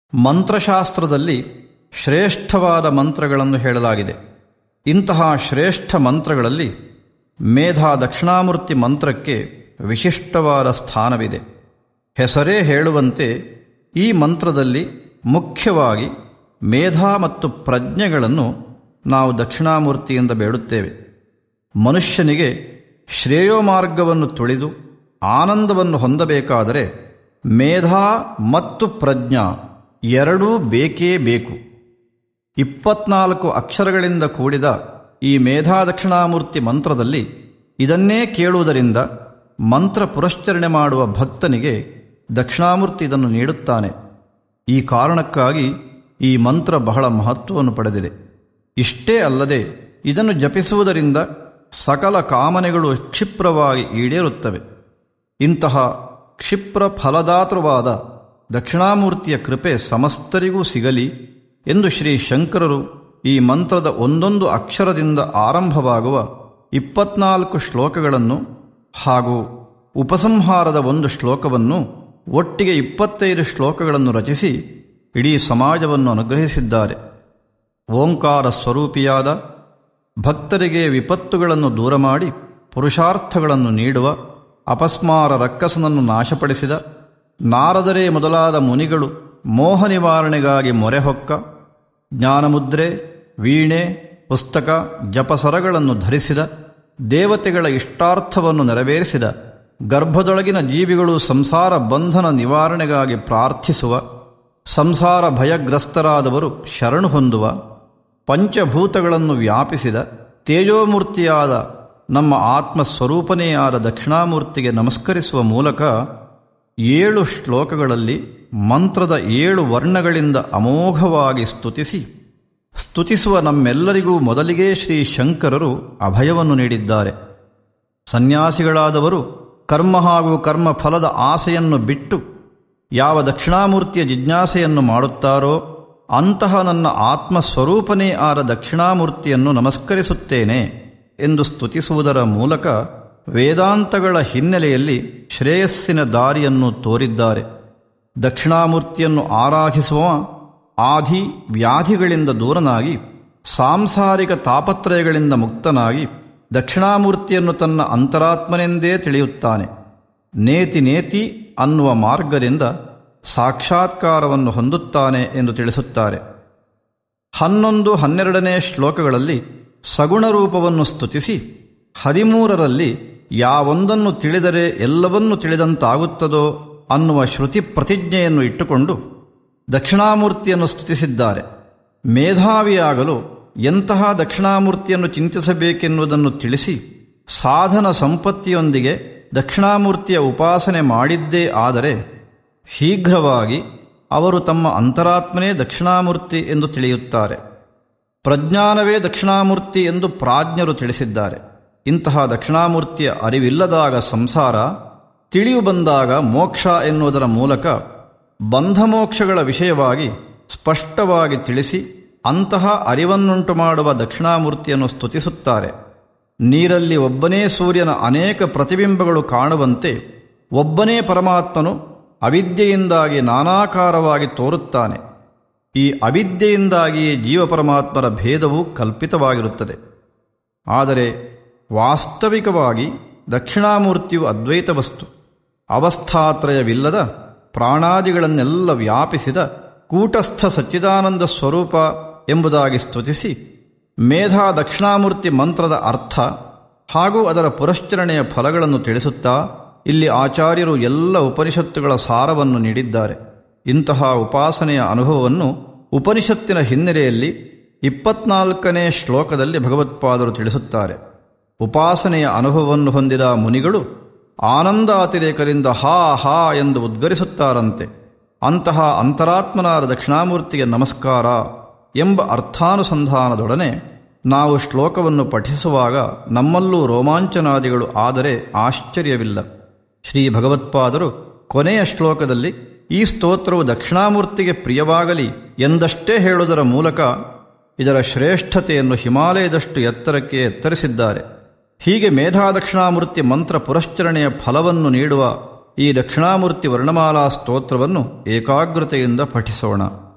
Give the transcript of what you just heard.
ಮಂತ್ರಶಾಸ್ತ್ರದಲ್ಲಿ ಶ್ರೇಷ್ಠವಾದ ಮಂತ್ರಗಳನ್ನು ಹೇಳಲಾಗಿದೆ ಇಂತಹ ಶ್ರೇಷ್ಠ ಮಂತ್ರಗಳಲ್ಲಿ ಮೇಧಾ ದಕ್ಷಿಣಾಮೂರ್ತಿ ಮಂತ್ರಕ್ಕೆ ವಿಶಿಷ್ಟವಾದ ಸ್ಥಾನವಿದೆ ಹೆಸರೇ ಹೇಳುವಂತೆ ಈ ಮಂತ್ರದಲ್ಲಿ ಮುಖ್ಯವಾಗಿ ಮೇಧಾ ಮತ್ತು ಪ್ರಜ್ಞೆಗಳನ್ನು ನಾವು ದಕ್ಷಿಣಾಮೂರ್ತಿಯಿಂದ ಬೇಡುತ್ತೇವೆ ಮನುಷ್ಯನಿಗೆ ಶ್ರೇಯೋಮಾರ್ಗವನ್ನು ತುಳಿದು ಆನಂದವನ್ನು ಹೊಂದಬೇಕಾದರೆ ಮೇಧಾ ಮತ್ತು ಪ್ರಜ್ಞಾ ಎರಡೂ ಬೇಕೇ ಬೇಕು ಇಪ್ಪತ್ನಾಲ್ಕು ಅಕ್ಷರಗಳಿಂದ ಕೂಡಿದ ಈ ಮೇಧಾ ದಕ್ಷಿಣಾಮೂರ್ತಿ ಮಂತ್ರದಲ್ಲಿ ಇದನ್ನೇ ಕೇಳುವುದರಿಂದ ಮಂತ್ರ ಪುರಶ್ಚರಣೆ ಮಾಡುವ ಭಕ್ತನಿಗೆ ದಕ್ಷಿಣಾಮೂರ್ತಿ ಇದನ್ನು ನೀಡುತ್ತಾನೆ ಈ ಕಾರಣಕ್ಕಾಗಿ ಈ ಮಂತ್ರ ಬಹಳ ಮಹತ್ವವನ್ನು ಪಡೆದಿದೆ ಇಷ್ಟೇ ಅಲ್ಲದೆ ಇದನ್ನು ಜಪಿಸುವುದರಿಂದ ಸಕಲ ಕಾಮನೆಗಳು ಕ್ಷಿಪ್ರವಾಗಿ ಈಡೇರುತ್ತವೆ ಇಂತಹ ಕ್ಷಿಪ್ರ ಫಲದಾತೃವಾದ ದಕ್ಷಿಣಾಮೂರ್ತಿಯ ಕೃಪೆ ಸಮಸ್ತರಿಗೂ ಸಿಗಲಿ ಎಂದು ಶ್ರೀ ಶಂಕರರು ಈ ಮಂತ್ರದ ಒಂದೊಂದು ಅಕ್ಷರದಿಂದ ಆರಂಭವಾಗುವ ಇಪ್ಪತ್ನಾಲ್ಕು ಶ್ಲೋಕಗಳನ್ನು ಹಾಗೂ ಉಪಸಂಹಾರದ ಒಂದು ಶ್ಲೋಕವನ್ನು ಒಟ್ಟಿಗೆ ಇಪ್ಪತ್ತೈದು ಶ್ಲೋಕಗಳನ್ನು ರಚಿಸಿ ಇಡೀ ಸಮಾಜವನ್ನು ಅನುಗ್ರಹಿಸಿದ್ದಾರೆ ಓಂಕಾರ ಸ್ವರೂಪಿಯಾದ ಭಕ್ತರಿಗೆ ವಿಪತ್ತುಗಳನ್ನು ದೂರ ಮಾಡಿ ಪುರುಷಾರ್ಥಗಳನ್ನು ನೀಡುವ ಅಪಸ್ಮಾರ ರಕ್ಕಸನನ್ನು ನಾಶಪಡಿಸಿದ ನಾರದರೇ ಮೊದಲಾದ ಮುನಿಗಳು ಮೋಹ ನಿವಾರಣೆಗಾಗಿ ಮೊರೆಹೊಕ್ಕ ಜ್ಞಾನಮುದ್ರೆ ವೀಣೆ ಪುಸ್ತಕ ಜಪಸರಗಳನ್ನು ಧರಿಸಿದ ದೇವತೆಗಳ ಇಷ್ಟಾರ್ಥವನ್ನು ನೆರವೇರಿಸಿದ ಗರ್ಭದೊಳಗಿನ ಜೀವಿಗಳು ಸಂಸಾರ ಬಂಧನ ನಿವಾರಣೆಗಾಗಿ ಪ್ರಾರ್ಥಿಸುವ ಸಂಸಾರ ಭಯಗ್ರಸ್ತರಾದವರು ಶರಣು ಹೊಂದುವ ಪಂಚಭೂತಗಳನ್ನು ವ್ಯಾಪಿಸಿದ ತೇಜೋಮೂರ್ತಿಯಾದ ನಮ್ಮ ಆತ್ಮಸ್ವರೂಪನೇ ಆದ ದಕ್ಷಿಣಾಮೂರ್ತಿಗೆ ನಮಸ್ಕರಿಸುವ ಮೂಲಕ ಏಳು ಶ್ಲೋಕಗಳಲ್ಲಿ ಮಂತ್ರದ ಏಳು ವರ್ಣಗಳಿಂದ ಅಮೋಘವಾಗಿ ಸ್ತುತಿಸಿ ಸ್ತುತಿಸುವ ನಮ್ಮೆಲ್ಲರಿಗೂ ಮೊದಲಿಗೆ ಶ್ರೀ ಶಂಕರರು ಅಭಯವನ್ನು ನೀಡಿದ್ದಾರೆ ಸನ್ಯಾಸಿಗಳಾದವರು ಕರ್ಮ ಹಾಗೂ ಕರ್ಮ ಫಲದ ಆಸೆಯನ್ನು ಬಿಟ್ಟು ಯಾವ ದಕ್ಷಿಣಾಮೂರ್ತಿಯ ಜಿಜ್ಞಾಸೆಯನ್ನು ಮಾಡುತ್ತಾರೋ ಅಂತಹ ನನ್ನ ಆತ್ಮಸ್ವರೂಪನೇ ಆದ ದಕ್ಷಿಣಾಮೂರ್ತಿಯನ್ನು ನಮಸ್ಕರಿಸುತ್ತೇನೆ ಎಂದು ಸ್ತುತಿಸುವುದರ ಮೂಲಕ ವೇದಾಂತಗಳ ಹಿನ್ನೆಲೆಯಲ್ಲಿ ಶ್ರೇಯಸ್ಸಿನ ದಾರಿಯನ್ನು ತೋರಿದ್ದಾರೆ ದಕ್ಷಿಣಾಮೂರ್ತಿಯನ್ನು ಆರಾಧಿಸುವ ಆಧಿ ವ್ಯಾಧಿಗಳಿಂದ ದೂರನಾಗಿ ಸಾಂಸಾರಿಕ ತಾಪತ್ರಯಗಳಿಂದ ಮುಕ್ತನಾಗಿ ದಕ್ಷಿಣಾಮೂರ್ತಿಯನ್ನು ತನ್ನ ಅಂತರಾತ್ಮನೆಂದೇ ತಿಳಿಯುತ್ತಾನೆ ನೇತಿ ನೇತಿ ಅನ್ನುವ ಮಾರ್ಗದಿಂದ ಸಾಕ್ಷಾತ್ಕಾರವನ್ನು ಹೊಂದುತ್ತಾನೆ ಎಂದು ತಿಳಿಸುತ್ತಾರೆ ಹನ್ನೊಂದು ಹನ್ನೆರಡನೇ ಶ್ಲೋಕಗಳಲ್ಲಿ ಸಗುಣ ರೂಪವನ್ನು ಸ್ತುತಿಸಿ ಹದಿಮೂರರಲ್ಲಿ ಯಾವೊಂದನ್ನು ತಿಳಿದರೆ ಎಲ್ಲವನ್ನೂ ತಿಳಿದಂತಾಗುತ್ತದೋ ಅನ್ನುವ ಶ್ರುತಿ ಪ್ರತಿಜ್ಞೆಯನ್ನು ಇಟ್ಟುಕೊಂಡು ದಕ್ಷಿಣಾಮೂರ್ತಿಯನ್ನು ಸ್ತುತಿಸಿದ್ದಾರೆ ಮೇಧಾವಿಯಾಗಲು ಎಂತಹ ದಕ್ಷಿಣಾಮೂರ್ತಿಯನ್ನು ಚಿಂತಿಸಬೇಕೆನ್ನುವುದನ್ನು ತಿಳಿಸಿ ಸಾಧನ ಸಂಪತ್ತಿಯೊಂದಿಗೆ ದಕ್ಷಿಣಾಮೂರ್ತಿಯ ಉಪಾಸನೆ ಮಾಡಿದ್ದೇ ಆದರೆ ಶೀಘ್ರವಾಗಿ ಅವರು ತಮ್ಮ ಅಂತರಾತ್ಮನೇ ದಕ್ಷಿಣಾಮೂರ್ತಿ ಎಂದು ತಿಳಿಯುತ್ತಾರೆ ಪ್ರಜ್ಞಾನವೇ ದಕ್ಷಿಣಾಮೂರ್ತಿ ಎಂದು ಪ್ರಾಜ್ಞರು ತಿಳಿಸಿದ್ದಾರೆ ಇಂತಹ ದಕ್ಷಿಣಾಮೂರ್ತಿಯ ಅರಿವಿಲ್ಲದಾಗ ಸಂಸಾರ ತಿಳಿಯು ಬಂದಾಗ ಮೋಕ್ಷ ಎನ್ನುವುದರ ಮೂಲಕ ಬಂಧಮೋಕ್ಷಗಳ ವಿಷಯವಾಗಿ ಸ್ಪಷ್ಟವಾಗಿ ತಿಳಿಸಿ ಅಂತಹ ಅರಿವನ್ನುಂಟು ಮಾಡುವ ದಕ್ಷಿಣಾಮೂರ್ತಿಯನ್ನು ಸ್ತುತಿಸುತ್ತಾರೆ ನೀರಲ್ಲಿ ಒಬ್ಬನೇ ಸೂರ್ಯನ ಅನೇಕ ಪ್ರತಿಬಿಂಬಗಳು ಕಾಣುವಂತೆ ಒಬ್ಬನೇ ಪರಮಾತ್ಮನು ಅವಿದ್ಯೆಯಿಂದಾಗಿ ನಾನಾಕಾರವಾಗಿ ತೋರುತ್ತಾನೆ ಈ ಅವಿದ್ಯೆಯಿಂದಾಗಿಯೇ ಜೀವಪರಮಾತ್ಮರ ಭೇದವು ಕಲ್ಪಿತವಾಗಿರುತ್ತದೆ ಆದರೆ ವಾಸ್ತವಿಕವಾಗಿ ದಕ್ಷಿಣಾಮೂರ್ತಿಯು ಅದ್ವೈತ ವಸ್ತು ಅವಸ್ಥಾತ್ರಯವಿಲ್ಲದ ಪ್ರಾಣಾದಿಗಳನ್ನೆಲ್ಲ ವ್ಯಾಪಿಸಿದ ಕೂಟಸ್ಥ ಸಚ್ಚಿದಾನಂದ ಸ್ವರೂಪ ಎಂಬುದಾಗಿ ಸ್ತುತಿಸಿ ಮೇಧಾ ದಕ್ಷಿಣಾಮೂರ್ತಿ ಮಂತ್ರದ ಅರ್ಥ ಹಾಗೂ ಅದರ ಪುರಶ್ಚರಣೆಯ ಫಲಗಳನ್ನು ತಿಳಿಸುತ್ತಾ ಇಲ್ಲಿ ಆಚಾರ್ಯರು ಎಲ್ಲ ಉಪನಿಷತ್ತುಗಳ ಸಾರವನ್ನು ನೀಡಿದ್ದಾರೆ ಇಂತಹ ಉಪಾಸನೆಯ ಅನುಭವವನ್ನು ಉಪನಿಷತ್ತಿನ ಹಿನ್ನೆಲೆಯಲ್ಲಿ ಇಪ್ಪತ್ನಾಲ್ಕನೇ ಶ್ಲೋಕದಲ್ಲಿ ಭಗವತ್ಪಾದರು ತಿಳಿಸುತ್ತಾರೆ ಉಪಾಸನೆಯ ಅನುಭವವನ್ನು ಹೊಂದಿದ ಮುನಿಗಳು ಆನಂದಾತಿರೇಕರಿಂದ ಹಾ ಹಾ ಎಂದು ಉದ್ಗರಿಸುತ್ತಾರಂತೆ ಅಂತಹ ಅಂತರಾತ್ಮನಾದ ದಕ್ಷಿಣಾಮೂರ್ತಿಗೆ ನಮಸ್ಕಾರ ಎಂಬ ಅರ್ಥಾನುಸಂಧಾನದೊಡನೆ ನಾವು ಶ್ಲೋಕವನ್ನು ಪಠಿಸುವಾಗ ನಮ್ಮಲ್ಲೂ ರೋಮಾಂಚನಾದಿಗಳು ಆದರೆ ಆಶ್ಚರ್ಯವಿಲ್ಲ ಶ್ರೀ ಭಗವತ್ಪಾದರು ಕೊನೆಯ ಶ್ಲೋಕದಲ್ಲಿ ಈ ಸ್ತೋತ್ರವು ದಕ್ಷಿಣಾಮೂರ್ತಿಗೆ ಪ್ರಿಯವಾಗಲಿ ಎಂದಷ್ಟೇ ಹೇಳುವುದರ ಮೂಲಕ ಇದರ ಶ್ರೇಷ್ಠತೆಯನ್ನು ಹಿಮಾಲಯದಷ್ಟು ಎತ್ತರಕ್ಕೆ ಎತ್ತರಿಸಿದ್ದಾರೆ ಹೀಗೆ ಮೇಧಾದಕ್ಷಿಣಾಮೂರ್ತಿ ಮಂತ್ರ ಪುರಶ್ಚರಣೆಯ ಫಲವನ್ನು ನೀಡುವ ಈ ದಕ್ಷಿಣಾಮೂರ್ತಿ ವರ್ಣಮಾಲಾ ಸ್ತೋತ್ರವನ್ನು ಏಕಾಗ್ರತೆಯಿಂದ ಪಠಿಸೋಣ